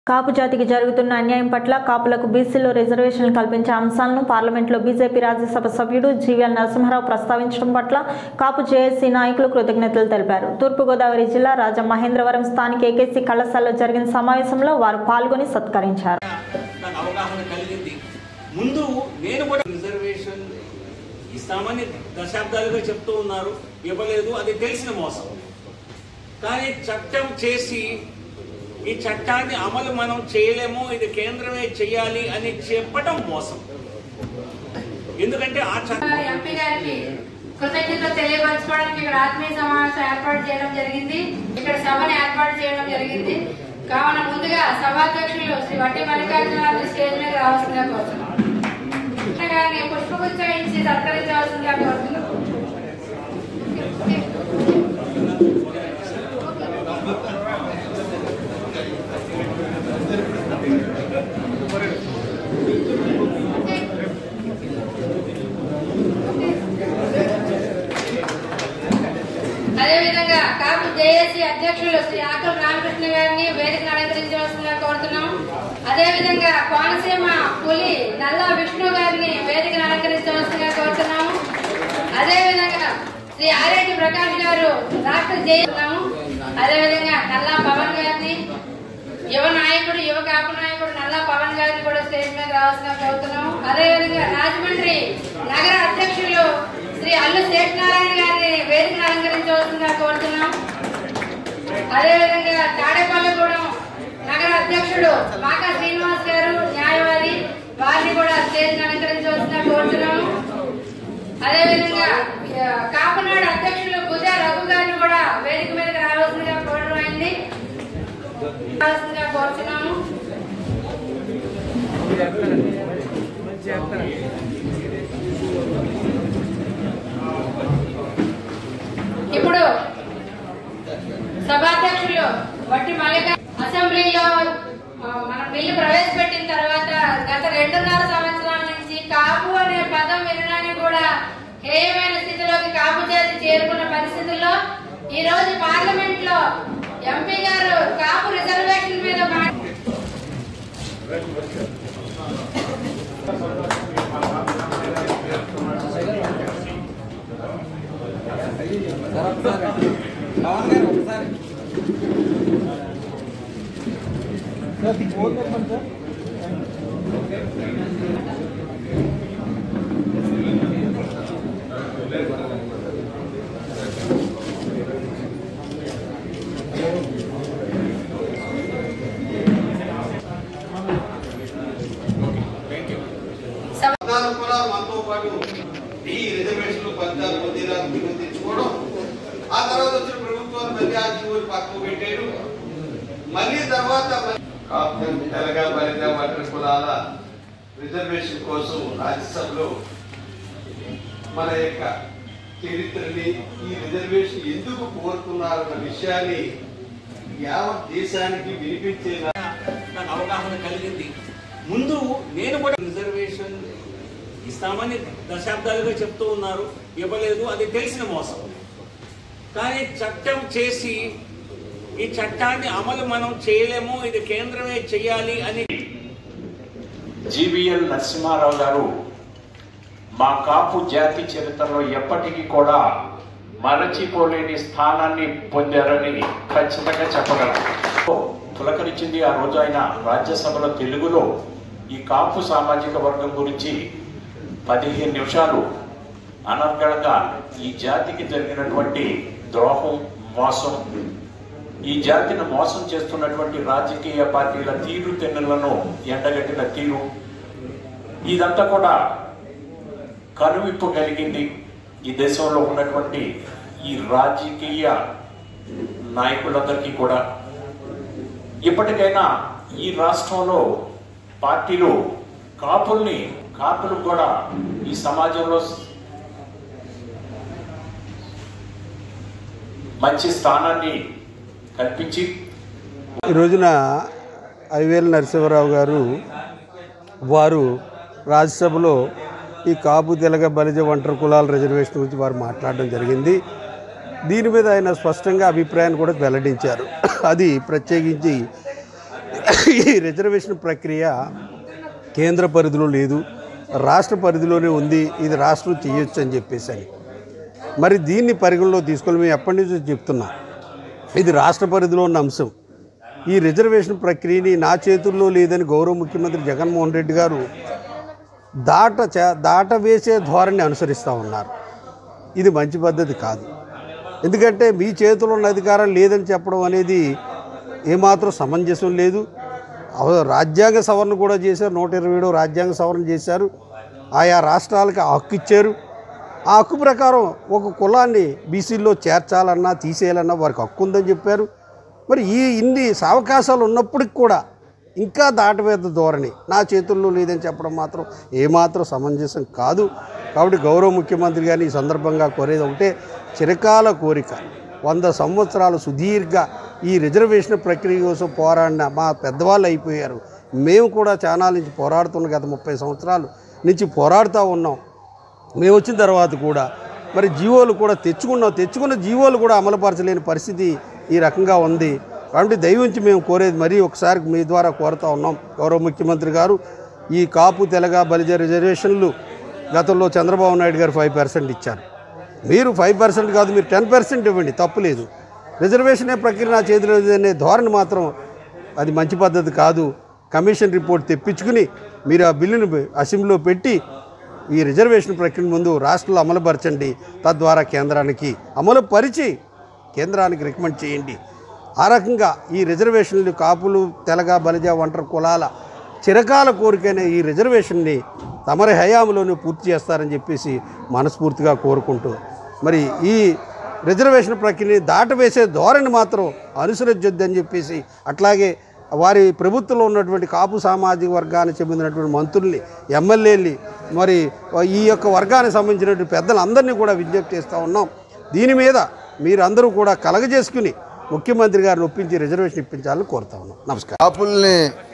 కాపు జాతికి జరుగుతున్న అన్యాయం పట్ల కాపులకు బీసీలో రిజర్వేషన్లు కల్పించే అంశాలను పార్లమెంట్లో బీజేపీ రాజ్యసభ సభ్యుడు జీవీఎల్ నరసింహారావు ప్రస్తావించడం పట్ల కాపు జేఏసీ నాయకులు కృతజ్ఞతలు తెలిపారు తూర్పుగోదావరి జిల్లా రాజమహేంద్రవరం స్థానిక ఏకేసీ కళాశాలలో జరిగిన సమావేశంలో వారు పాల్గొని సత్కరించారు నాకు అవగాహన కలిగింది ముందు నేను కూడా రిజర్వేషన్ ఇస్తామని దశాబ్దాలుగా చెప్తూ ఉన్నారు ఇవ్వలేదు అది తెలిసిన మోసం కానీ చట్టం చేసి ఈ చట్టాన్ని అమలు మనం చేయలేము ఇది కేంద్రమే చేయాలి అని చెప్పడం మోసం ఎందుకంటే ఆ చట్టం ఎంపీ గారికి కృతజ్ఞతలు తెలియపరచుకోవడానికి ఇక్కడ ఆత్మీయ సమావేశం ఏర్పాటు చేయడం జరిగింది ఇక్కడ సభను ఏర్పాటు చేయడం జరిగింది కావున ముందుగా సభాధ్యక్షులు శ్రీ వడ్డీ మల్లికార్జున స్టేజ్ మీద రావాల్సిందిగా కోరుతున్నాం కృష్ణ గారిని పుష్పగుచ్చం ఇచ్చి సత్కరించవలసిందిగా కోరుతున్నాం అదేవిధంగా కాపు జేఏసీ అధ్యక్షులు శ్రీ ఆకుల రామకృష్ణ గారిని వేదికను అలంకరించవలసిందిగా కోరుతున్నాం అదేవిధంగా కోనసీమ పులి నల్ల విష్ణు గారిని వేదికను అలంకరించవలసిందిగా కోరుతున్నాము అదేవిధంగా శ్రీ ఆర్రెడ్డి ప్రకాష్ గారు రాష్ట్ర జేస్తున్నాము అదేవిధంగా నల్లా పవన్ గారిని యువ నాయకుడు యువ కాపు నాయకుడు నల్లా పవన్ గారిని కూడా స్టేజ్ మీద రావాల్సిన కోరుతున్నాం అదేవిధంగా రాజమండ్రి నగర అధ్యక్షులు శ్రీ అల్లు శేషనారాయణ గారిని వేదికను అలంకరించవలసిందిగా కోరుతున్నాం అదేవిధంగా తాడేపల్లిగూడెం నగర అధ్యక్షుడు మాకా శ్రీనివాస్ గారు న్యాయవాది వారిని కూడా స్టేజ్ అలంకరించవలసిందిగా కోరుతున్నాము అదేవిధంగా ఆ, కాపునాడు అధ్యక్షులు గుజా రఘు గారిని కూడా వేదిక మీదకి రావాల్సిందిగా కోరడం అయింది రావాల్సిందిగా కోరుతున్నాము ఇప్పుడు సభాధ్యక్షులు వట్టి మల్లిక అసెంబ్లీలో ఆ, మన బిల్లు ప్రవేశపెట్టిన తర్వాత గత రెండున్నర సంవత్సరాల నుంచి కాపు అనే పదం వినడానికి కూడా హేయమైన స్థితిలోకి కాపు జాతి చేరుకున్న పరిస్థితుల్లో ఈ రోజు పార్లమెంట్ లో ఎంపీ గారు కాపు రిజర్వేషన్ మీద మాట్లాడారు పద్నాలుగు కులాలు మనతో పాటు ఈ రిజర్వేషన్లు పద్నాలుగు మందిరాలు బిల్లు తెచ్చుకోవడం ఆ తర్వాత వచ్చిన ప్రభుత్వాలు మళ్ళీ ఆ జీవోలు పక్కకు పెట్టాడు మళ్ళీ తర్వాత కాపురం తెలంగాణ బలిత వర్గ కులాల రిజర్వేషన్ కోసం రాజ్యసభలో మన యొక్క చరిత్రని ఈ రిజర్వేషన్ ఎందుకు కోరుతున్నారన్న విషయాన్ని యావత్ దేశానికి వినిపించే నాకు అవగాహన కలిగింది ముందు నేను కూడా రిజర్వేషన్ ఇస్తామని దశాబ్దాలుగా చెప్తూ ఉన్నారు ఇవ్వలేదు అది తెలిసిన మోసం కానీ చట్టం చేసి ఈ చట్టాన్ని అమలు మనం చేయలేము ఇది కేంద్రమే చేయాలి అని జీవీఎల్ నరసింహారావు గారు మా కాపు జాతి చరిత్రలో ఎప్పటికీ కూడా మరచిపోలేని స్థానాన్ని పొందారని ఖచ్చితంగా చెప్పగలను పులకరించింది ఆ రోజు ఆయన రాజ్యసభలో తెలుగులో ఈ కాపు సామాజిక వర్గం గురించి పదిహేను నిమిషాలు అనర్గళంగా ఈ జాతికి జరిగినటువంటి ద్రోహం మోసం ఈ జాతిని మోసం చేస్తున్నటువంటి రాజకీయ పార్టీల తీరు తెన్నులను ఎండగట్టిన తీరు ఇదంతా కూడా కనువిప్పు కలిగింది ఈ దేశంలో ఉన్నటువంటి ఈ రాజకీయ నాయకులందరికీ కూడా ఇప్పటికైనా ఈ రాష్ట్రంలో పార్టీలు కాపుల్ని కాపులు కూడా ఈ సమాజంలో మంచి స్థానాన్ని కల్పించి ఈ రోజున ఐవేల నరసింహరావు గారు వారు రాజ్యసభలో ఈ కాపు తెలగ బలిజ ఒంటరి కులాల రిజర్వేషన్ గురించి వారు మాట్లాడడం జరిగింది దీని మీద ఆయన స్పష్టంగా అభిప్రాయాన్ని కూడా వెల్లడించారు అది ప్రత్యేకించి ఈ రిజర్వేషన్ ప్రక్రియ కేంద్ర పరిధిలో లేదు రాష్ట్ర పరిధిలోనే ఉంది ఇది రాష్ట్రం చేయొచ్చు అని చెప్పేసి అని మరి దీన్ని పరిగణలో తీసుకొని మేము ఎప్పటి నుంచో చెప్తున్నాం ఇది రాష్ట్ర పరిధిలో ఉన్న అంశం ఈ రిజర్వేషన్ ప్రక్రియని నా చేతుల్లో లేదని గౌరవ ముఖ్యమంత్రి జగన్మోహన్ రెడ్డి గారు దాట చే- దాట వేసే ధోరణి అనుసరిస్తూ ఉన్నారు ఇది మంచి పద్ధతి కాదు ఎందుకంటే మీ చేతిలో ఉన్న అధికారం లేదని చెప్పడం అనేది ఏమాత్రం సమంజసం లేదు అవ- రాజ్యాంగ సవరణ కూడా చేశారు నూట ఇరవై ఏడు రాజ్యాంగ సవరణ చేశారు ఆయా రాష్ట్రాలకు ఆ హక్కు ఇచ్చారు ఆ హక్కు ప్రకారం ఒక కులాన్ని బీసీల్లో చేర్చాలన్నా తీసేయాలన్నా వారికి హక్కు ఉందని చెప్పారు మరి ఈ ఇన్ని అవకాశాలు ఉన్నప్పటికి కూడా ఇంకా దాటవేత ధోరణి నా చేతుల్లో లేదని చెప్పడం మాత్రం ఏమాత్రం సమంజసం కాదు కాబట్టి గౌరవ ముఖ్యమంత్రి గారిని ఈ సందర్భంగా కోరేది ఒకటే చిరకాల కోరిక వంద సంవత్సరాలు సుదీర్ఘ ఈ రిజర్వేషన్ ప్రక్రియ కోసం పోరాడిన మా పెద్దవాళ్ళు అయిపోయారు మేము కూడా చాలా నుంచి పోరాడుతున్న గత ముప్పై సంవత్సరాలు నుంచి పోరాడుతూ ఉన్నాం మేము వచ్చిన తర్వాత కూడా మరి జీవోలు కూడా తెచ్చుకున్నాం తెచ్చుకున్న జీవోలు కూడా అమలుపరచలేని పరిస్థితి ఈ రకంగా ఉంది కాబట్టి దయవుంచి మేము కోరేది మరీ ఒకసారి మీ ద్వారా కోరుతా ఉన్నాం గౌరవ ముఖ్యమంత్రి గారు ఈ కాపు తెలగ బలిజ రిజర్వేషన్లు గతంలో చంద్రబాబు నాయుడు గారు ఫైవ్ పర్సెంట్ ఇచ్చారు మీరు ఫైవ్ పర్సెంట్ కాదు మీరు టెన్ పర్సెంట్ ఇవ్వండి తప్పులేదు రిజర్వేషన్ ప్రక్రియ నా చేతిలో అనే ధోరణి మాత్రం అది మంచి పద్ధతి కాదు కమిషన్ రిపోర్ట్ తెప్పించుకుని మీరు ఆ బిల్లును అసెంబ్లీలో పెట్టి ఈ రిజర్వేషన్ ప్రక్రియ ముందు రాష్ట్రంలో అమలుపరచండి తద్వారా కేంద్రానికి అమలు పరిచి కేంద్రానికి రికమెండ్ చేయండి ఆ రకంగా ఈ రిజర్వేషన్లు కాపులు తెలగ బలిజ ఒంటరి కులాల చిరకాల కోరికైన ఈ రిజర్వేషన్ని తమరి హయాంలోనే పూర్తి చేస్తారని చెప్పేసి మనస్ఫూర్తిగా కోరుకుంటూ మరి ఈ రిజర్వేషన్ ప్రక్రియని దాటవేసే ధోరణి మాత్రం అనుసరించొద్దని చెప్పేసి అట్లాగే వారి ప్రభుత్వంలో ఉన్నటువంటి కాపు సామాజిక వర్గానికి చెందినటువంటి మంత్రుల్ని ఎమ్మెల్యేలని మరి ఈ యొక్క వర్గానికి సంబంధించినటువంటి పెద్దలందరినీ కూడా విజ్ఞప్తి చేస్తూ ఉన్నాం దీని మీద మీరందరూ కూడా కలగజేసుకుని ముఖ్యమంత్రి గారిని ఒప్పించి రిజర్వేషన్ ఇప్పించాలని కోరుతా ఉన్నాం నమస్కారం కాపుల్ని